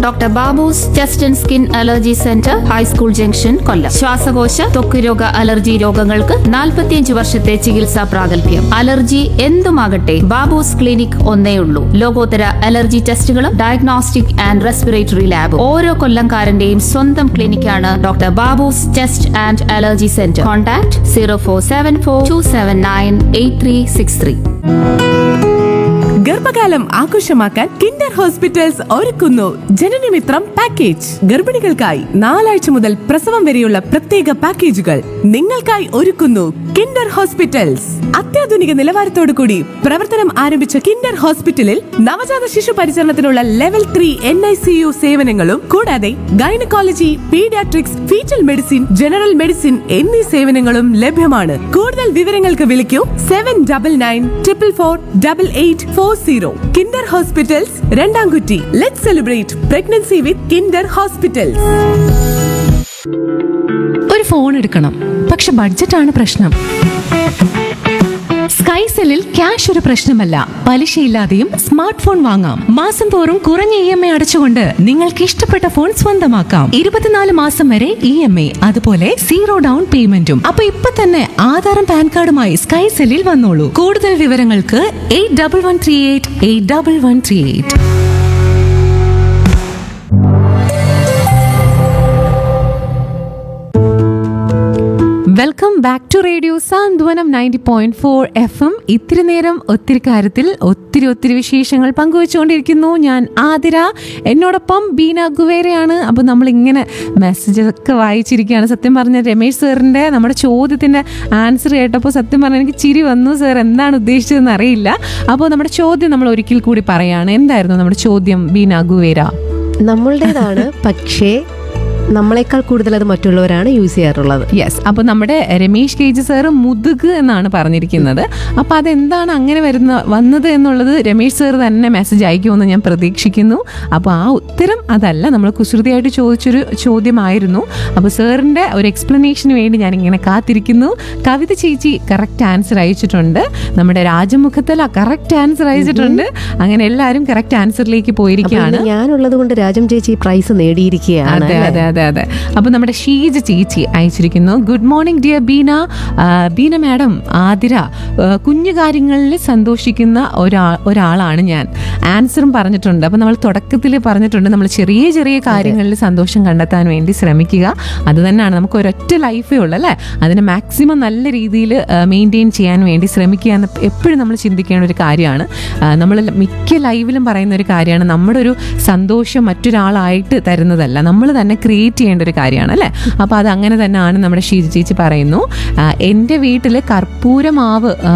doctor Babu's chest and skin allergy centre high school junction Kollam ശ്വാസകോശ ത്വക്ക് രോഗ അലർജി രോഗങ്ങൾക്ക് 45 വർഷത്തെ ചികിത്സാ പ്രാഗൽഭ്യം അലർജി എന്തുമാകട്ടെ ബാബൂസ് ക്ലിനിക് ഒന്നേ ഉള്ളൂ ലോകോത്തര അലർജി ടെസ്റ്റുകളും ഡയഗ്നോസ്റ്റിക് ആൻഡ് റെസ്പിറേറ്ററി ലാബും ഓരോ കൊല്ലംകാരന്റെയും സ്വന്തം ക്ലിനിക്കാണ് doctor Babu's chest and allergy centre contact zero four seven four two seven nine eight three six three ഗർഭകാലം ആഘോഷമാക്കാൻ കിൻഡർ ഹോസ്പിറ്റൽസ് ഒരുക്കുന്നു ജനനമിത്രം പാക്കേജ് ഗർഭിണികൾക്കായി നാലാഴ്ച മുതൽ പ്രസവം വരെയുള്ള പ്രത്യേക പാക്കേജുകൾ നിങ്ങൾക്കായി ഒരുക്കുന്നു കിൻഡർ ഹോസ്പിറ്റൽസ് അത്യാധുനിക നിലവാരത്തോടു കൂടി പ്രവർത്തനം ആരംഭിച്ച കിൻഡർ ഹോസ്പിറ്റലിൽ നവജാത ശിശു പരിചരണത്തിനുള്ള level three N I C U സേവനങ്ങളും കൂടാതെ gynaecology paediatrics foetal medicine general medicine എന്നീ സേവനങ്ങളും ലഭ്യമാണ് കൂടുതൽ വിവരങ്ങൾക്ക് വിളിക്കൂ seven double nine triple four double eight four zero Kinder hospitals Randamkutty let celebrate pregnancy with Kinder hospitals ഒരു ഫോൺ എടുക്കണം പക്ഷെ ബഡ്ജറ്റാണ് പ്രശ്നം സ്കൈസെല്ലിൽ ക്യാഷ് ഒരു പ്രശ്നമല്ല പലിശയില്ലാതെയും സ്മാർട്ട് ഫോൺ വാങ്ങാം മാസം തോറും കുറഞ്ഞ ഇ എം ഐ അടച്ചുകൊണ്ട് നിങ്ങൾക്ക് ഇഷ്ടപ്പെട്ട ഫോൺ സ്വന്തമാക്കാം ഇരുപത്തിനാല് മാസം വരെ ഇ എം ഐ അതുപോലെ സീറോ ഡൗൺ പേയ്മെന്റും അപ്പൊ ഇപ്പൊ തന്നെ ആധാറും പാൻ കാർഡുമായി സ്കൈസെല്ലിൽ വന്നോളൂ കൂടുതൽ വിവരങ്ങൾക്ക് eight double one three eight eight double one three eight welcome back to radio Santhwanam ninety point four F M ഇത്തിരി നേരം ഒത്തിരി കാര്യത്തിൽ ഒത്തിരി ഒത്തിരി വിശേഷങ്ങൾ പങ്കുവെച്ചുകൊണ്ടിരിക്കുന്നു ഞാൻ ആതിര എന്നോടൊപ്പം ബീന ഗുവേരയാണ് അപ്പോൾ നമ്മൾ ഇങ്ങനെ മെസ്സേജ് ഒക്കെ വായിച്ചിരിക്കുകയാണ് സത്യം പറഞ്ഞ രമേശ് സാറിൻ്റെ നമ്മുടെ ചോദ്യത്തിൻ്റെ ആൻസർ കേട്ടപ്പോൾ സത്യം പറഞ്ഞാൽ എനിക്ക് ചിരി വന്നു സാർ എന്താണ് ഉദ്ദേശിച്ചതെന്ന് അറിയില്ല അപ്പോൾ നമ്മുടെ ചോദ്യം നമ്മൾ ഒരിക്കൽ കൂടി പറയാണ് എന്തായിരുന്നു നമ്മുടെ ചോദ്യം ബീന ഗുവേര നമ്മളുടേതാണ് പക്ഷേ നമ്മളെക്കാൾ കൂടുതൽ അത് മറ്റുള്ളവരാണ് യൂസ് ചെയ്യാറുള്ളത് യെസ് അപ്പോൾ നമ്മുടെ രമേശ് കെ ജി സാറ് മുതുക് എന്നാണ് പറഞ്ഞിരിക്കുന്നത് അപ്പോൾ അതെന്താണ് അങ്ങനെ വരുന്ന വന്നത് എന്നുള്ളത് രമേശ് സാർ തന്നെ മെസ്സേജ് അയക്കുമെന്ന് ഞാൻ പ്രതീക്ഷിക്കുന്നു അപ്പോൾ ആ ഉത്തരം അതല്ല നമ്മൾ കുസൃതിയായിട്ട് ചോദിച്ചൊരു ചോദ്യമായിരുന്നു അപ്പോൾ സാറിൻ്റെ ഒരു എക്സ്പ്ലനേഷന് വേണ്ടി ഞാൻ ഇങ്ങനെ കാത്തിരിക്കുന്നു കവിത ചേച്ചി കറക്റ്റ് ആൻസർ അയച്ചിട്ടുണ്ട് നമ്മുടെ രാജമുഖത്തല കറക്റ്റ് ആൻസർ അയച്ചിട്ടുണ്ട് അങ്ങനെ എല്ലാവരും കറക്റ്റ് ആൻസറിലേക്ക് അപ്പോൾ പോയിരിക്കുകയാണ് ഇന്ന് ഞാനുള്ളത് കൊണ്ട് രാജം ചേച്ചി പ്രൈസ് നേടിയിരിക്കുകയാണ് അതെ അതെ അതെ അതെ അപ്പൊ നമ്മുടെ ഷീജ ചേച്ചി അയച്ചിരിക്കുന്നു ഗുഡ് മോർണിംഗ് ഡിയർ ബീന ആ, ബീന മാഡം ആതിര ആ, കുഞ്ഞു കാര്യങ്ങളിൽ സന്തോഷിക്കുന്ന ഒരാ ഒരാളാണ് ഞാൻ ആൻസറും പറഞ്ഞിട്ടുണ്ട് അപ്പൊ നമ്മൾ തുടക്കത്തിൽ പറഞ്ഞിട്ടുണ്ട് നമ്മൾ ചെറിയ ചെറിയ കാര്യങ്ങളിൽ സന്തോഷം കണ്ടെത്താൻ വേണ്ടി ശ്രമിക്കുക അത് തന്നെയാണ് നമുക്ക് ഒരൊറ്റ ലൈഫേ ഉള്ളൂ അല്ലേ അതിനെ മാക്സിമം നല്ല രീതിയിൽ മെയിൻറ്റെയിൻ ചെയ്യാൻ വേണ്ടി ശ്രമിക്കുക എന്ന് എപ്പോഴും നമ്മൾ ചിന്തിക്കേണ്ട ഒരു കാര്യമാണ് നമ്മൾ മിക്ക ലൈവിലും പറയുന്ന ഒരു കാര്യമാണ് നമ്മുടെ ഒരു സന്തോഷം മറ്റൊരാളായിട്ട് തരുന്നതല്ല നമ്മൾ തന്നെ ക്രിയേറ്റ് ചെയ്യേണ്ട ഒരു കാര്യമാണ് അല്ലേ അപ്പോൾ അത് അങ്ങനെ തന്നെയാണ് നമ്മുടെ ഷീജ ചേച്ചി പറയുന്നു ആ, എൻ്റെ വീട്ടിൽ കർപ്പൂരമാവ് ആ,